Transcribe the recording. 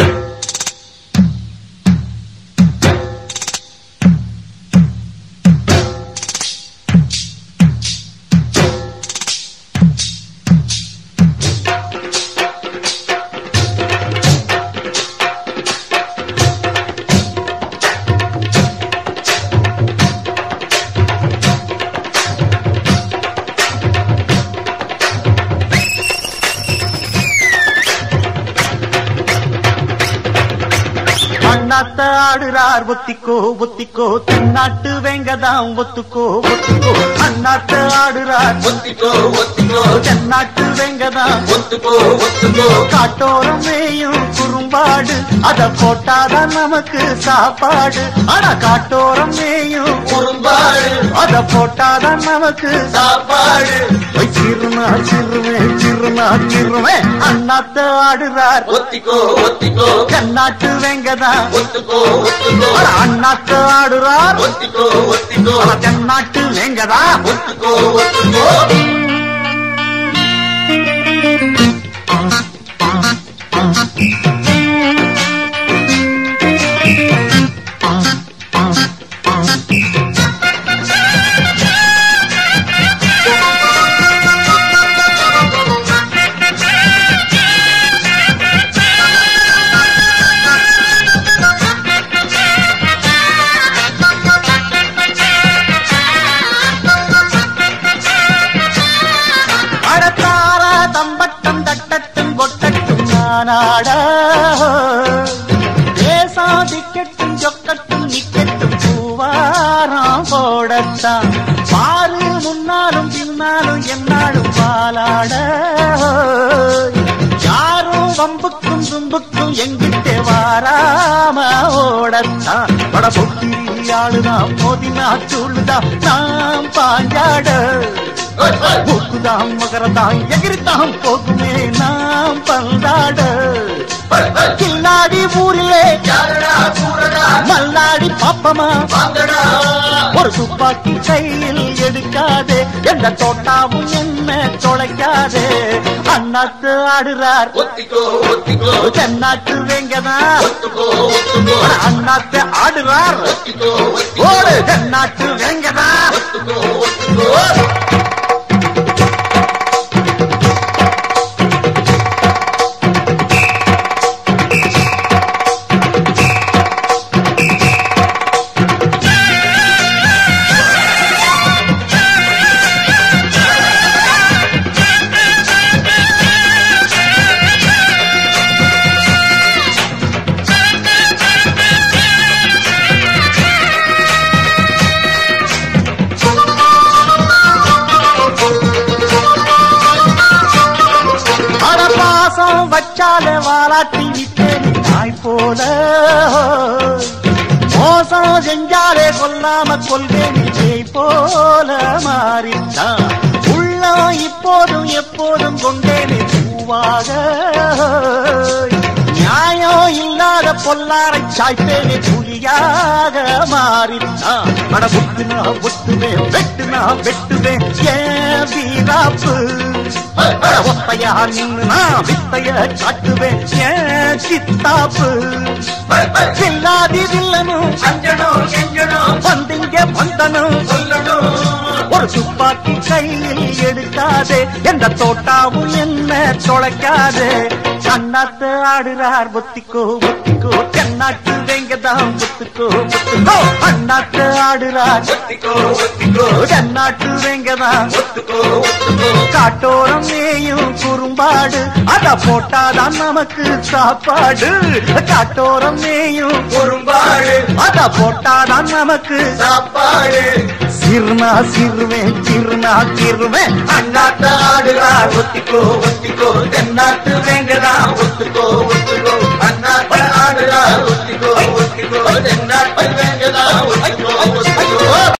அண்ணாத்த ஆடுறார் ஒத்திக்கோ ஒத்திக்கோ தென்னாட்டு வெங்கதாம் ஒத்துக்கோ ஒத்துக்கோ அண்ணாத்த ஆடுறார் ஒத்திக்கோ ஒத்திக்கோ தென்னாட்டு வெங்கதாம் ஒத்துக்கோ ஒத்துக்கோ காட்டோரம் மேயும் குறும்பாடு அத போட்டாதான் நமக்கு சாப்பாடு ஆனா காட்டோரம் மேயும் குறும்பாடு அத போட்டாதான் நமக்கு சாப்பாடு ஓய் சிறுனா சிறுமே சிறுனா சிறுமே அண்ணாத்த ஆடுறார் ஒத்திக்கோ ஒத்திக்கோ தென்னாட்டு வெங்கதான் ஒத்துக்கோ ஒத்துக்கோ அண்ணாத்த ஆடுறார் ஒத்திக்கோ ஒத்திக்கோ தென்னாட்டு வெங்கதா ஒத்துக்கோ ஒத்துக்கோ அடத்தார தம்பட்டம் தட்டட்டும் கொட்டட்டும் நானாட தேசாதிக்கட்டும் சொக்கட்டும் நிக்கட்டும் பூவாராம் போடத்தான் பாரு முன்னாலும் பின்னாலும் என்னாலும் பாலாட யாரும் வம்புக்கும் தும்புக்கும் எங்கிட்டே வாராம ஓடத்தான் பட பொக்கிரி ஆளுதான் மோதினா சூழுதான் நாம் பாஞ்சாட ஓய், ஓய். மூக்குதாம் மகரதாம் எகிரித்தாம் போகுமே நாம் பந்தாட ஓய், ஓய். கில்லாடி ஊரிலே யாரடா கூடடா மல்லாடி பாப்பமா வாங்கடா ஒரு துப்பாக்கி கையில் எடுக்காதே எந்த தோட்டாவும் என்ன தொலைக்காதே அண்ணாத்து ஆடுறார் ஒத்திக்கோ ஒத்திக்கோ தென்னாட்டு வேங்கதா ஒத்துக்கோ ஒத்துக்கோ அண்ணாத்து ஆடுறார் ஒத்திக்கோ ஒத்திக்கோ ஓடு தென்னாட்டு வேங்கதா ஒத்துக்கோ ஒத்துக்கோ அட பாசம் வச்சாலே வாலாட்டி விட்டேன் நாய் போல மோசம் செஞ்சாலே கொல்லாம கொள்வேன் விஜய் போல மாறித்தான் உள்ளம் இப்போதும் எப்போதும் கொண்டேனே பூவாக நியாயம் இல்லாத பொல்லாரை சாய்ப்பேனே புலியாக மாறித்தான் அட புட்டுனா ஒட்டுவேன் வெட்டுனா வெட்டுவேன் ஏன் வீராப்பு ஓய், அட ஓய். ஒத்தையா நின்னு நான் வித்தைய காட்டுவேன் ஏன் சித்தாப்பு ஓய், ஓய். இல்லாதி வில்லனும் அஞ்சனும் கெஞ்சனும் வந்திங்க வந்தனும் சொல்லணும் ஒரு துப்பாக்கி கையில் எடுக்காதே எந்த தோட்டாவும் என்ன தொலைக்காதே கண்ணாத்து ஆடுறார் ஒத்திக்கோ ஒத்திக்கோ தென்னாட்டு வெங்கதாம் ஒத்துக்கோ ஒத்துக்கோ அண்ணாத்து ஆடுறார் ஒத்திக்கோ ஒத்திக்கோ தென்னாட்டு வெங்கதாம் ஒத்துக்கோ ஒத்துக்கோ காட்டோரம் மேயும் குறும்பாடு அத போட்டாதான் நமக்கு சாப்பாடு காட்டோரம் மேயும் குறும்பாடு அத போட்டாதான் நமக்கு சாப்பாடு சிறுனா சிறுவேன் சிறுனா சிறுவேன் அண்ணாத்த ஆடுறா ஒத்திக்கோ ஒத்திக்கோ தென்னாட்டு வேங்கடா